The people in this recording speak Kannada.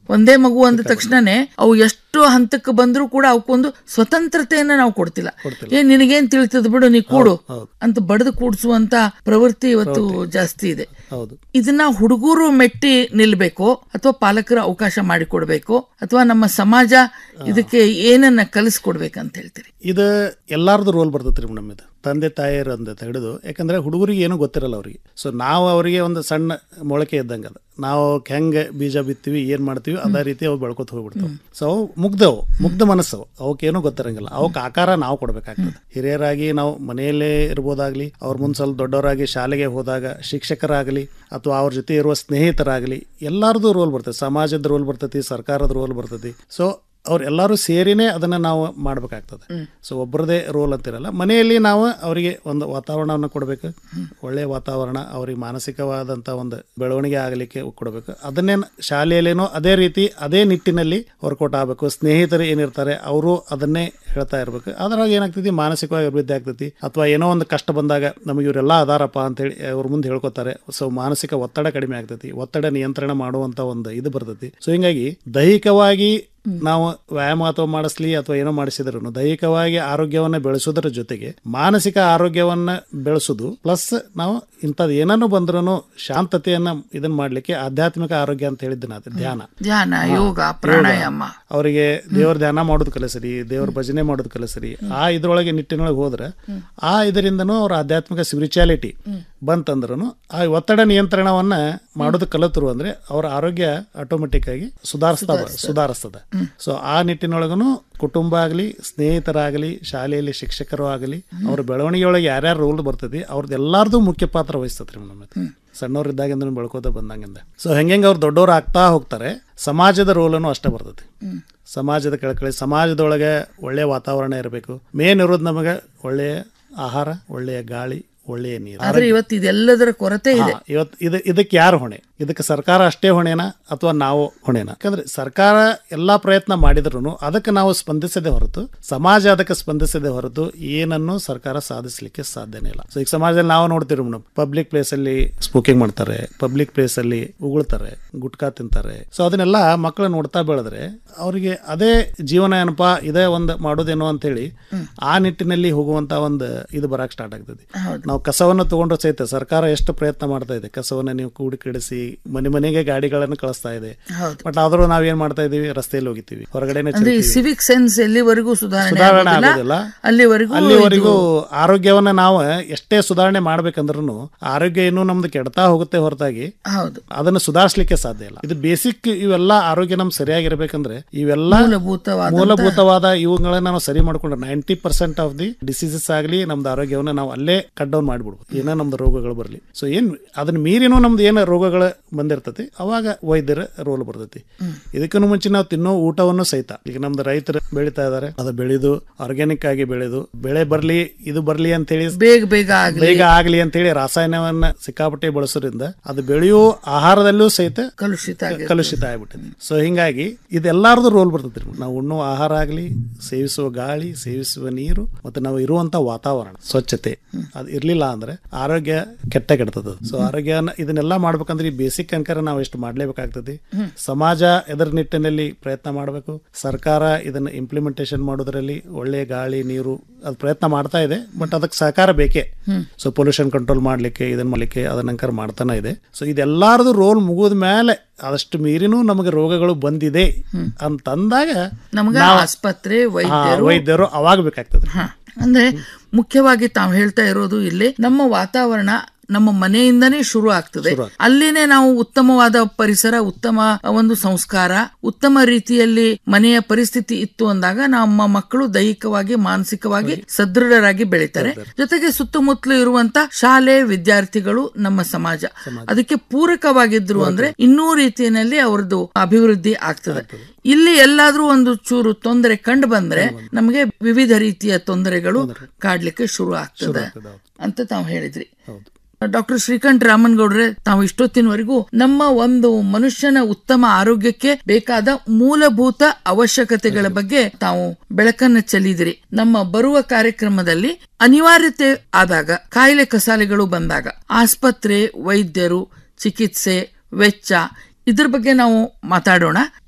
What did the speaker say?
ಒಂದೇ ಮಗು ಅಂದ ತಕ್ಷಣನೇ ಅವು ಎಷ್ಟು ಹಂತಕ್ಕೆ ಬಂದರೂ ಕೂಡ ಅವಕ್ಕೊಂದು ಸ್ವತಂತ್ರತೆಯನ್ನ ನಾವು ಕೊಡ್ತಿಲ್ಲ ಏನ್ ನಿನಗೇನ್ ತಿಳಿತದ ಬಿಡು ನೀ ಕೂಡು ಅಂತ ಬಡದು ಕೂಡ್ಸುವಂತ ಪ್ರವೃತ್ತಿ ಇವತ್ತು ಜಾಸ್ತಿ ಇದೆ ಹೌದು ಇದನ್ನ ಹುಡುಗರು ಮೆಟ್ಟಿ ನಿಲ್ಬೇಕು ಅಥವಾ ಪಾಲಕರು ಅವಕಾಶ ಮಾಡಿಕೊಡ್ಬೇಕು ಅಥವಾ ನಮ್ಮ ಸಮಾಜ ಇದಕ್ಕೆ ಏನನ್ನ ಕಲಿಸ್ಕೊಡ್ಬೇಕಂತ ಹೇಳ್ತೀರಿ ಇದು ಎಲ್ಲಾರ್ದು ರೋಲ್ ಬರ್ತೈತ್ರಿ ಮೇಡಮ್ ಇದು ತಂದೆ ತಾಯಿಯರು ಅಂತ ಹಿಡಿದು ಯಾಕಂದ್ರೆ ಹುಡುಗರಿಗೆ ಏನೂ ಗೊತ್ತಿರಲ್ಲ ಅವ್ರಿಗೆ ಸೊ ನಾವು ಅವರಿಗೆ ಒಂದು ಸಣ್ಣ ಮೊಳಕೆ ಇದ್ದಂಗೆ ಅದು ನಾವು ಹೆಂಗೆ ಬೀಜ ಬಿತ್ತೀವಿ ಏನು ಮಾಡ್ತೀವಿ ಅದೇ ರೀತಿ ಅವು ಬೆಳ್ಕೊತ ಹೋಗ್ಬಿಡ್ತಾವೆ ಸೊ ಅವು ಮುಗ್ದವು ಮುಗ್ಧ ಮನಸ್ಸು ಅವಕ್ಕೇನು ಗೊತ್ತಿರಂಗಿಲ್ಲ ಅವಕ್ಕೆ ಆಕಾರ ನಾವು ಕೊಡ್ಬೇಕಾಗ್ತದೆ ಹಿರಿಯರಾಗಿ ನಾವು ಮನೆಯಲ್ಲೇ ಇರ್ಬೋದಾಗ್ಲಿ ಅವ್ರ ಮುಂದೆ ಸ್ವಲ್ಪ ದೊಡ್ಡವರಾಗಿ ಶಾಲೆಗೆ ಹೋದಾಗ ಶಿಕ್ಷಕರಾಗಲಿ ಅಥವಾ ಅವ್ರ ಜೊತೆ ಇರುವ ಸ್ನೇಹಿತರಾಗಲಿ ಎಲ್ಲರದು ರೋಲ್ ಬರ್ತೈತಿ ಸಮಾಜದ ರೋಲ್ ಬರ್ತೈತಿ ಸರ್ಕಾರದ ರೋಲ್ ಬರ್ತೈತಿ ಸೊ ಅವ್ರು ಎಲ್ಲರೂ ಸೇರಿನೇ ಅದನ್ನ ನಾವು ಮಾಡ್ಬೇಕಾಗ್ತದೆ ಸೊ ಒಬ್ಬರದೇ ರೋಲ್ ಅಂತಿರಲ್ಲ ಮನೆಯಲ್ಲಿ ನಾವು ಅವರಿಗೆ ಒಂದು ವಾತಾವರಣವನ್ನು ಕೊಡಬೇಕು ಒಳ್ಳೆಯ ವಾತಾವರಣ ಅವ್ರಿಗೆ ಮಾನಸಿಕವಾದಂಥ ಒಂದು ಬೆಳವಣಿಗೆ ಆಗಲಿಕ್ಕೆ ಕೊಡಬೇಕು ಅದನ್ನೇ ಶಾಲೆಯಲ್ಲೇನೋ ಅದೇ ರೀತಿ ಅದೇ ನಿಟ್ಟಿನಲ್ಲಿ ವರ್ಕೌಟ್ ಆಗಬೇಕು ಸ್ನೇಹಿತರು ಏನಿರ್ತಾರೆ ಅವರು ಅದನ್ನೇ ಹೇಳ್ತಾ ಇರ್ಬೇಕು ಅದ್ರಾಗ ಏನಾಗ್ತೈತಿ ಮಾನಸಿಕವಾಗಿ ಅಭಿವೃದ್ಧಿ ಆಗ್ತೈತಿ ಅಥವಾ ಏನೋ ಒಂದು ಕಷ್ಟ ಬಂದಾಗ ನಮಗೆ ಇವರೆಲ್ಲ ಅದಾರಪ್ಪ ಅಂತೇಳಿ ಅವ್ರ ಮುಂದೆ ಹೇಳ್ಕೊತಾರೆ ಸೊ ಮಾನಸಿಕ ಒತ್ತಡ ಕಡಿಮೆ ಆಗ್ತೈತಿ ಒತ್ತಡ ನಿಯಂತ್ರಣ ಮಾಡುವಂತ ಒಂದು ಇದು ಬರ್ತೈತಿ ಸೊ ಹಿಂಗಾಗಿ ದೈಹಿಕವಾಗಿ ನಾವು ವ್ಯಾಯಾಮ ಅಥವಾ ಮಾಡಿಸ್ಲಿ ಅಥವಾ ಏನೋ ಮಾಡಿಸಿದ್ರು ದೈಹಿಕವಾಗಿ ಆರೋಗ್ಯವನ್ನ ಬೆಳೆಸೋದ್ರ ಜೊತೆಗೆ ಮಾನಸಿಕ ಆರೋಗ್ಯವನ್ನ ಬೆಳೆಸೋದು ಪ್ಲಸ್ ನಾವು ಇಂಥದ್ದು ಏನನ್ನು ಬಂದ್ರೂ ಶಾಂತತೆಯನ್ನ ಇದನ್ನ ಮಾಡ್ಲಿಕ್ಕೆ ಆಧ್ಯಾತ್ಮಿಕ ಆರೋಗ್ಯ ಅಂತ ಹೇಳಿದ್ದೆ ನಾನು ಧ್ಯಾನ ಧ್ಯಾನ ಯೋಗ ಪ್ರಾಣಾಯಾಮ ಅವರಿಗೆ ದೇವ್ರ ಧ್ಯಾನ ಮಾಡೋದು ಕಲಿಸ್ರಿ ದೇವ್ರ ಭಜನೆ ಮಾಡೋದು ಕಲಿಸ್ರಿ ಆ ಇದ್ರೊಳಗೆ ನಿಟ್ಟಿನೊಳಗೆ ಹೋದ್ರೆ ಆ ಇದರಿಂದನೂ ಅವ್ರ ಆಧ್ಯಾತ್ಮಿಕ ಸ್ಪಿರಿಚುಯಾಲಿಟಿ ಬಂತಂದ್ರೂ ಆ ಒತ್ತಡ ನಿಯಂತ್ರಣವನ್ನ ಮಾಡೋದು ಕಲಿತರು ಅಂದ್ರೆ ಅವ್ರ ಆರೋಗ್ಯ ಆಟೋಮೆಟಿಕ್ ಆಗಿ ಸುಧಾರಿಸ್ತಾ ಸುಧಾರಿಸ್ತದೆ ಸೊ ಆ ನಿಟ್ಟಿನೊಳಗನು ಕುಟುಂಬ ಆಗಲಿ ಸ್ನೇಹಿತರಾಗಲಿ ಶಾಲೆಯಲ್ಲಿ ಶಿಕ್ಷಕರು ಆಗಲಿ ಅವ್ರ ಬೆಳವಣಿಗೆಯೊಳಗೆ ಯಾರ್ಯಾರು ರೋಲ್ ಬರ್ತದೆ ಅವ್ರದ್ದು ಎಲ್ಲಾರ್ದು ಮುಖ್ಯ ಪಾತ್ರ ವಹಿಸ್ತತ್ರಿ ಮೇಡಮ್ ಸಣ್ಣವ್ರಿದ್ದಾಗಿಂದ ಬೆಳ್ಕೋತ ಬಂದಂಗಿಂದ ಸೊ ಹೆಂಗೆ ಅವ್ರು ದೊಡ್ಡವ್ರು ಆಗ್ತಾ ಹೋಗ್ತಾರೆ ಸಮಾಜದ ರೋಲನ್ನು ಅಷ್ಟೇ ಬರ್ತೈತಿ ಸಮಾಜದ ಕೆಳಕಳಿ ಸಮಾಜದೊಳಗೆ ಒಳ್ಳೆಯ ವಾತಾವರಣ ಇರಬೇಕು ಮೇನ್ ಇರೋದು ನಮಗೆ ಒಳ್ಳೆಯ ಆಹಾರ ಒಳ್ಳೆಯ ಗಾಳಿ ಒಳ್ಳೆಯ ನೀರು ಆದ್ರೆ ಇವತ್ತು ಇದೆಲ್ಲದರ ಕೊರತೆ ಇದೆ ಹಾ, ಇವತ್ತು ಇದು ಇದಕ್ಕೆ ಯಾರು ಹೊಣೆ ಇದಕ್ಕೆ ಸರ್ಕಾರ ಅಷ್ಟೇ ಹೊಣೆನಾ ಅಥವಾ ನಾವು ಹೊಣೆನಾ ಯಾಕಂದ್ರೆ ಸರ್ಕಾರ ಎಲ್ಲಾ ಪ್ರಯತ್ನ ಮಾಡಿದ್ರು ಅದಕ್ಕೆ ನಾವು ಸ್ಪಂದಿಸದೆ ಹೊರತು ಸಮಾಜ ಅದಕ್ಕೆ ಸ್ಪಂದಿಸದೆ ಹೊರತು ಏನನ್ನು ಸರ್ಕಾರ ಸಾಧಿಸಲಿಕ್ಕೆ ಸಾಧ್ಯನೇ ಇಲ್ಲ ಸೊ ಈಗ ಸಮಾಜದಲ್ಲಿ ನಾವು ನೋಡ್ತೀವಿ ಮೇಡಮ್ ಪಬ್ಲಿಕ್ ಪ್ಲೇಸ್ ಅಲ್ಲಿ ಸ್ಪೋಕಿಂಗ್ ಮಾಡ್ತಾರೆ ಪಬ್ಲಿಕ್ ಪ್ಲೇಸ್ ಅಲ್ಲಿ ಉಗುಳ್ತಾರೆ ಗುಟ್ಕಾ ತಿಂತಾರೆ ಸೊ ಅದನ್ನೆಲ್ಲ ಮಕ್ಕಳು ನೋಡ್ತಾ ಬೆಳೆದ್ರೆ ಅವರಿಗೆ ಅದೇ ಜೀವನ ಏನಪ್ಪಾ ಇದೇ ಒಂದು ಮಾಡೋದೇನೋ ಅಂತೇಳಿ ಆ ನಿಟ್ಟಿನಲ್ಲಿ ಹೋಗುವಂತ ಒಂದು ಇದು ಬರಕ್ ಸ್ಟಾರ್ಟ್ ಆಗ್ತದೆ ನಾವು ಕಸವನ್ನು ತಗೊಂಡ್ರೆ ಸಹಿತ ಸರ್ಕಾರ ಎಷ್ಟು ಪ್ರಯತ್ನ ಮಾಡ್ತಾ ಇದೆ ಕಸವನ್ನ ನೀವು ಕೂಡಿಕಿಡಿಸಿ ಮನೆ ಮನೆಗೆ ಗಾಡಿಗಳನ್ನು ಕಳಿಸ್ತಾ ಇದೆ ಬಟ್ ಆದ್ರೂ ನಾವೇನ್ ಮಾಡ್ತಾ ಇದೀವಿ ರಸ್ತೆಯಲ್ಲಿ ಹೋಗಿತೀವಿ ಹೊರಗಡೆನೆ ಅಂದ್ರೆ ಈ ಚೆಲ್ತೀವಿ. ಸಿವಿಕ್ ಸೆನ್ಸ್ ಎಲ್ಲಿವರೆಗೂ ಸುಧಾರಣೆ ಸುಧಾರಣೆ ಆಗೋದಿಲ್ಲ, ಆಗೋದಿಲ್ಲ ಅಲ್ಲಿವರೆಗೂ ಅಲ್ಲಿವರೆಗೂ ಆರೋಗ್ಯವನ್ನ ನಾವು ಎಷ್ಟೇ ಸುಧಾರಣೆ ಮಾಡ್ಬೇಕಂದ್ರೂ ಆರೋಗ್ಯ ಇನ್ನೂ ನಮ್ದು ಕೆಡ್ತಾ ಹೋಗುತ್ತೆ ಹೊರತಾಗಿ ಹೌದು ಅದನ್ನು ಸುಧಾರಿಸಲಿಕ್ಕೆ ಸಾಧ್ಯ ಇಲ್ಲ ಇದು ಬೇಸಿಕ್ ಇವೆಲ್ಲ ಆರೋಗ್ಯ ನಮ್ ಸರಿಯಾಗಿರ್ಬೇಕಂದ್ರೆ ಇವೆಲ್ಲ ಮೂಲಭೂತವಾದ ಮೂಲಭೂತವಾದ ಇವುಗಳನ್ನ ನಾವು ಸರಿ ಮಾಡ್ಕೊಂಡ್ರೆ ninety percent of the diseases ಆಗಲಿ ನಮ್ದು ಆರೋಗ್ಯವನ್ನ ನಾವು ಅಲ್ಲೇ ಕಟ್ ಡೌನ್ ಮಾಡ್ಬಿಡ್ಬೋದು ಏನೋ ನಮ್ದು ರೋಗಗಳು ಬರಲಿ ಸೊ ಏನ್ ಅದನ್ನ ಮೀರಿನೂ ನಮ್ದು ಏನು ರೋಗಗಳು ಬಂದಿರ್ತತಿ ಅವಾಗ ವೈದ್ಯರ ರೋಲ್ ಬರ್ತೈತಿ ಇದಕ್ಕೂ ಮುಂಚೆ ನಾವು ತಿನ್ನೋ ಊಟವನ್ನು ಸಹಿತ ಈಗ ನಮ್ದು ರೈತರು ಬೆಳೀತಾ ಇದಾರೆ ಅದು ಬೆಳೆದು ಆರ್ಗ್ಯಾನಿಕ್ ಆಗಿ ಬೆಳೆದು ಬೆಳೆ ಬರ್ಲಿ ಇದು ಬರ್ಲಿ ಅಂತೇಳಿ ಬೇಗ ಬೇಗ ಆಗ್ಲಿ ಬೇಗ ಆಗ್ಲಿ ಅಂತೇಳಿ ರಾಸಾಯನವನ್ನ ಸಿಕ್ಕಾಪಟ್ಟೆ ಬಳಸೋದ್ರಿಂದ ಅದು ಬೆಳೆಯೋ ಆಹಾರದಲ್ಲೂ ಸಹಿತ ಕಲುಷಿತ ಆಗಿ ಕಲುಷಿತ ಆಗ್ಬಿಟ್ಟಿದೆ ಸೊ ಹಿಂಗಾಗಿ ಇದೆಲ್ಲಾರ್ದು ರೋಲ್ ಬರ್ತೈತಿ ನಾವು ಉಣ್ಣುವ ಆಹಾರ ಆಗಲಿ ಸೇವಿಸುವ ಗಾಳಿ ಸೇವಿಸುವ ನೀರು ಮತ್ತೆ ನಾವು ಇರುವಂತ ವಾತಾವರಣ ಸ್ವಚ್ಛತೆ ಅದು ಇರ್ಲಿಲ್ಲ ಅಂದ್ರೆ ಆರೋಗ್ಯ ಕೆಟ್ಟ ಕೆಡ್ತದ ಸೊ ಆರೋಗ್ಯ ಇದನ್ನೆಲ್ಲ ಮಾಡ್ಬೇಕಂದ್ರೆ ಈ ಬೇಸಿಕ್ ಅನ್ಕರ ನಾವು ಎಷ್ಟು ಮಾಡ್ಲೇಬೇಕಾಗ್ತದೆ ಸಮಾಜ ಎದರ ನಿಟ್ಟಿನಲ್ಲಿ ಪ್ರಯತ್ನ ಮಾಡಬೇಕು ಸರ್ಕಾರ ಇದನ್ನ ಇಂಪ್ಲಿಮೆಂಟೇಷನ್ ಮಾಡೋದ್ರಲ್ಲಿ ಒಳ್ಳೆಯ ಗಾಳಿ ನೀರು ಅದು ಪ್ರಯತ್ನ ಮಾಡ್ತಾ ಇದೆ ಬಟ್ ಅದಕ್ಕೆ ಸಹಕಾರ ಬೇಕೇ ಸೊ ಪೊಲ್ಯೂಷನ್ ಕಂಟ್ರೋಲ್ ಮಾಡ್ಲಿಕ್ಕೆ ಇದನ್ನ ಮಾಡ್ಲಿಕ್ಕೆ ಅದನ್ನಂಕರ ಮಾಡ್ತಾನೆ ಇದೆ ಸೊ ಇದೆಲ್ಲಾರದು ರೋಲ್ ಮುಗಿದ ಮೇಲೆ ಅದಷ್ಟು ಮೀರಿನೂ ನಮಗೆ ರೋಗಗಳು ಬಂದಿದೆ ಅಂತಂದಾಗ ನಮ್ಗ ನಾವು- ಆಸ್ಪತ್ರೆ ಹಾ, ವೈದ್ಯರು ವೈದ್ಯರು ಅವಾಗ ಬೇಕಾಗ್ತದೆ ಹ. ಅಂದ್ರೆ ಮುಖ್ಯವಾಗಿ ತಾವು ಹೇಳ್ತಾ ಇರೋದು ಇಲ್ಲಿ ನಮ್ಮ ವಾತಾವರಣ ನಮ್ಮ ಮನೆಯಿಂದನೇ ಶುರು ಆಗ್ತದೆ ಅಲ್ಲಿನೇ ನಾವು ಉತ್ತಮವಾದ ಪರಿಸರ ಉತ್ತಮ ಒಂದು ಸಂಸ್ಕಾರ ಉತ್ತಮ ರೀತಿಯಲ್ಲಿ ಮನೆಯ ಪರಿಸ್ಥಿತಿ ಇತ್ತು ಅಂದಾಗ ನಮ್ಮ ಮಕ್ಕಳು ದೈಹಿಕವಾಗಿ ಮಾನಸಿಕವಾಗಿ ಸದೃಢರಾಗಿ ಬೆಳೀತಾರೆ ಜೊತೆಗೆ ಸುತ್ತಮುತ್ತಲು ಇರುವಂತ ಶಾಲೆ ವಿದ್ಯಾರ್ಥಿಗಳು ನಮ್ಮ ಸಮಾಜ ಅದಕ್ಕೆ ಪೂರಕವಾಗಿದ್ರು ಅಂದ್ರೆ ಇನ್ನೂ ರೀತಿಯಲ್ಲಿ ಅವ್ರದ್ದು ಅಭಿವೃದ್ಧಿ ಆಗ್ತದೆ ಇಲ್ಲಿ ಎಲ್ಲಾದ್ರೂ ಒಂದು ಚೂರು ತೊಂದರೆ ಕಂಡು ಬಂದ್ರೆ ನಮಗೆ ವಿವಿಧ ರೀತಿಯ ತೊಂದರೆಗಳು ಕಾಡ್ಲಿಕ್ಕೆ ಶುರು ಆಗ್ತದೆ ಅಂತ ತಾವು ಹೇಳಿದ್ರಿ ಡಾಕ್ಟರ್ ಶ್ರೀಕಂಠ ರಾಮನ್ಗೌಡ್ರೆ ತಾವು ಇಷ್ಟೊತ್ತಿನವರೆಗೂ ನಮ್ಮ ಒಂದು ಮನುಷ್ಯನ ಉತ್ತಮ ಆರೋಗ್ಯಕ್ಕೆ ಬೇಕಾದ ಮೂಲಭೂತ ಅವಶ್ಯಕತೆಗಳ ಬಗ್ಗೆ ತಾವು ಬೆಳಕನ್ನ ಚೆಲ್ಲಿದಿರಿ ನಮ್ಮ ಬರುವ ಕಾರ್ಯಕ್ರಮದಲ್ಲಿ ಅನಿವಾರ್ಯತೆ ಆದಾಗ ಕಾಯಿಲೆ ಕಸಾಲೆಗಳು ಬಂದಾಗ ಆಸ್ಪತ್ರೆ ವೈದ್ಯರು ಚಿಕಿತ್ಸೆ ವೆಚ್ಚ ಇದ್ರ ಬಗ್ಗೆ ನಾವು ಮಾತಾಡೋಣ